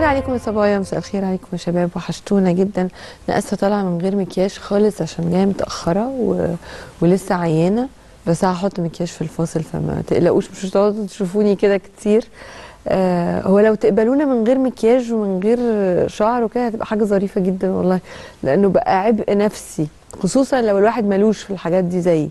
عليكم يا صبايا مساء الخير عليكم يا شباب وحشتونا جدا انا اسفه طالعه من غير مكياج خالص عشان جايه متاخره و... ولسه عيانه بس هحط مكياج في الفاصل فما تقلقوش مش هتقعدوا تشوفوني كده كتير آه هو لو تقبلونا من غير مكياج ومن غير شعر وكده هتبقى حاجه ظريفه جدا والله لانه بقى عبء نفسي خصوصا لو الواحد ملوش في الحاجات دي زيي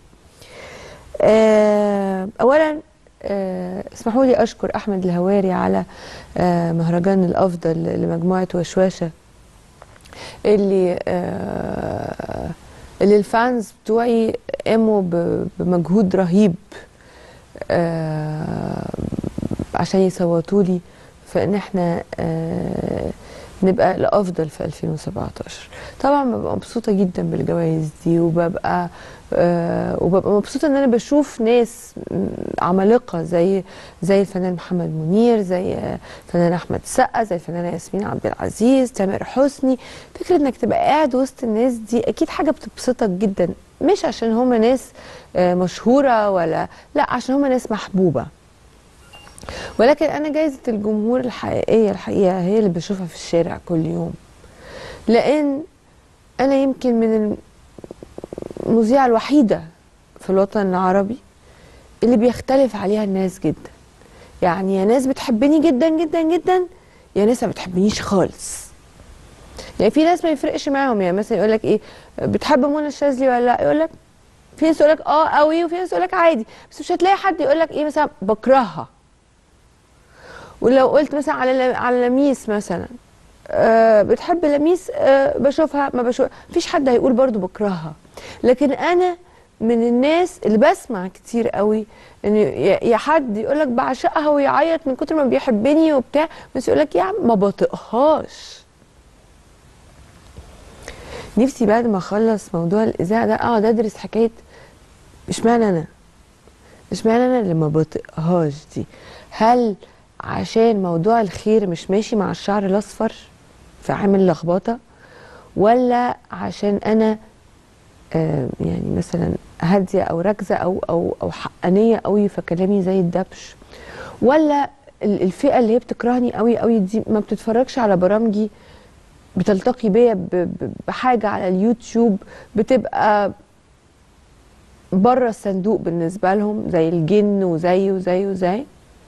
آه اولا آه اسمحوا لي اشكر احمد الهواري على آه مهرجان الافضل لمجموعه وشواشه اللي آه اللي الفانز بتوعي قاموا ب- بمجهود رهيب آه عشان يصوتوا لي فان احنا آه نبقى الافضل في 2017 طبعا ببقى مبسوطه جدا بالجوائز دي وببقى آه وببقى مبسوطه ان انا بشوف ناس م- عمالقه زي زي الفنان محمد منير زي آه، الفنان احمد السقا زي الفنانه ياسمين عبد العزيز تامر حسني فكره انك تبقى قاعد وسط الناس دي اكيد حاجه بتبسطك جدا مش عشان هما ناس آه، مشهوره ولا لا عشان هما ناس محبوبه ولكن انا جايزه الجمهور الحقيقيه الحقيقه هي اللي بشوفها في الشارع كل يوم لان انا يمكن من المذيعه الوحيده في الوطن العربي اللي بيختلف عليها الناس جدا يعني يا ناس بتحبني جدا جدا جدا يا ناس ما بتحبنيش خالص يعني في ناس ما يفرقش معاهم يعني مثلا يقول لك ايه بتحب منى الشاذلي ولا لا يقول لك في ناس يقول لك اه قوي وفي ناس يقول لك عادي بس مش هتلاقي حد يقول لك ايه مثلا بكرهها ولو قلت مثلا على ل- على لميس مثلا أه بتحب لميس أه بشوفها ما بشوف مفيش حد هيقول برضو بكرهها لكن انا من الناس اللي بسمع كتير قوي ان يا يا حد يقول لك بعشقها ويعيط من كتر ما بيحبني وبتاع بس يقول لك يا عم ما بطيقهاش نفسي بعد ما اخلص موضوع الاذاعه ده اقعد ادرس حكايه اشمعنى انا اشمعنى انا اللي ما بطيقهاش دي هل عشان موضوع الخير مش ماشي مع الشعر الاصفر فعامل لخبطه ولا عشان انا آه يعني مثلا هاديه او راكزه او او او حقانيه قوي فكلامي زي الدبش ولا ال- الفئه اللي هي بتكرهني قوي قوي دي ما بتتفرجش على برامجي بتلتقي بيا ب- ب- بحاجه على اليوتيوب بتبقى بره الصندوق بالنسبه لهم زي الجن وزي وزي وزي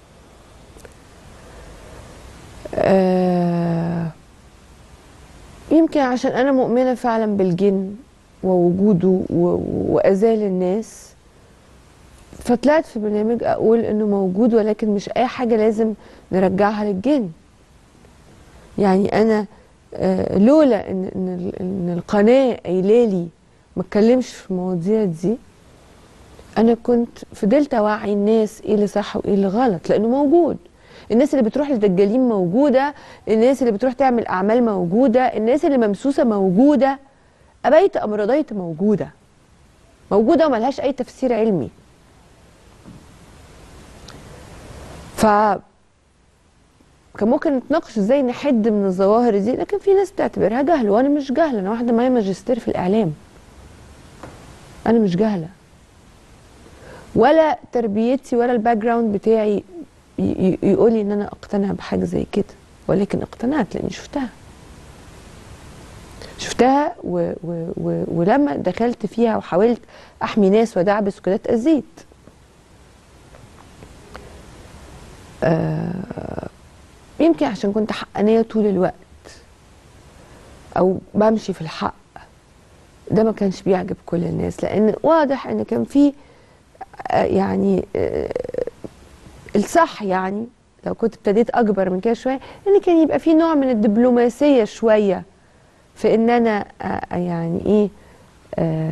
آه يمكن عشان انا مؤمنه فعلا بالجن ووجوده و- واذال الناس فطلعت في برنامج اقول انه موجود ولكن مش اي حاجه لازم نرجعها للجن يعني انا آه لولا ان ان ال- ان القناه قايله لي ما اتكلمش في المواضيع دي انا كنت فضلت اوعي الناس ايه اللي صح وايه اللي غلط لانه موجود الناس اللي بتروح للدجالين موجوده الناس اللي بتروح تعمل اعمال موجوده الناس اللي ممسوسه موجوده ابيت ام رضيت موجوده موجوده وملهاش اي تفسير علمي ف كان ممكن نتناقش ازاي نحد من الظواهر دي لكن في ناس بتعتبرها جهل وانا مش جهله انا واحده معايا ماجستير في الاعلام انا مش جهله ولا تربيتي ولا الباك جراوند بتاعي ي- ي- يقول لي ان انا اقتنع بحاجه زي كده ولكن اقتنعت لاني شفتها شفتها و و و ولما دخلت فيها وحاولت احمي ناس وادعبس وكده اتاذيت آه يمكن عشان كنت حقانيه طول الوقت او بمشي في الحق ده ما كانش بيعجب كل الناس لان واضح ان كان في آه، يعني آه، الصح يعني لو كنت ابتديت اكبر من كده شويه ان كان يبقى في نوع من الدبلوماسيه شويه في ان انا آه، يعني ايه آه،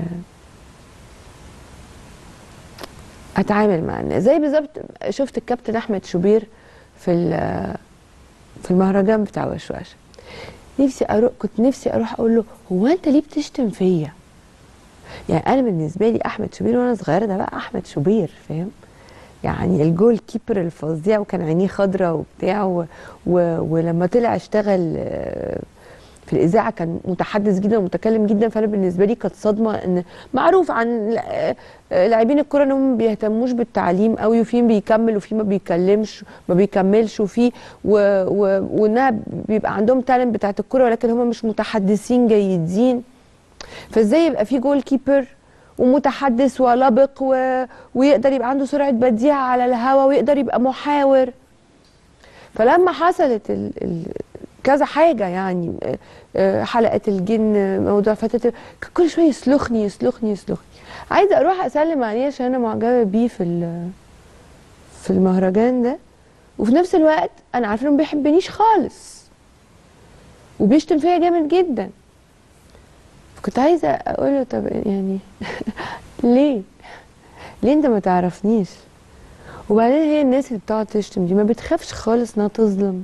اتعامل مع الناس زي بالظبط شفت الكابتن احمد شوبير في ال- في المهرجان بتاع وشواشه نفسي اروح كنت نفسي اروح اقول له هو انت ليه بتشتم فيا يعني انا بالنسبه لي احمد شوبير وانا صغيره ده بقى احمد شوبير فاهم يعني الجول كيبر الفظيع وكان عينيه خضراء وبتاع و... و... ولما طلع اشتغل آه، في الاذاعه كان متحدث جدا ومتكلم جدا فانا بالنسبه لي كانت صدمه ان معروف عن ل- لاعبين الكره انهم ما بيهتموش بالتعليم قوي وفي بيكمل وفي ما بيكلمش ما بيكملش وفي و- و- وانها بيبقى عندهم تالنت بتاعت الكره ولكن هم مش متحدثين جيدين فازاي يبقى في جول كيبر ومتحدث ولبق و... ويقدر يبقى عنده سرعه بديهه على الهوا ويقدر يبقى محاور فلما حصلت ال... ال... كذا حاجه يعني آه، آه، حلقه الجن موضوع فتاه كان كل شويه يسلخني يسلخني يسلخني عايزه اروح اسلم عليه عشان انا معجبه بيه في ال... في المهرجان ده وفي نفس الوقت انا عارفه انه ما بيحبنيش خالص وبيشتم فيا جامد جدا كنت عايزه اقول له طب يعني ليه ليه انت ما تعرفنيش وبعدين هي الناس اللي بتقعد تشتم دي ما بتخافش خالص انها تظلم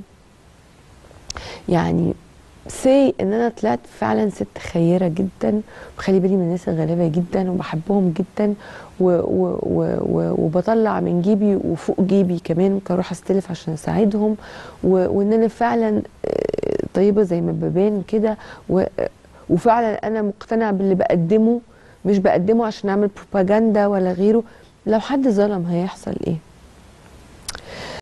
يعني سي ان انا طلعت فعلا ست خيره جدا وخلي بالي من الناس الغلابه جدا وبحبهم جدا و و و و وبطلع من جيبي وفوق جيبي كمان ممكن اروح استلف عشان اساعدهم و وان انا فعلا آه، طيبه زي ما ببان كده و وفعلا انا مقتنعه باللي بقدمه مش بقدمه عشان اعمل بروباجندا ولا غيره لو حد ظلم هيحصل ايه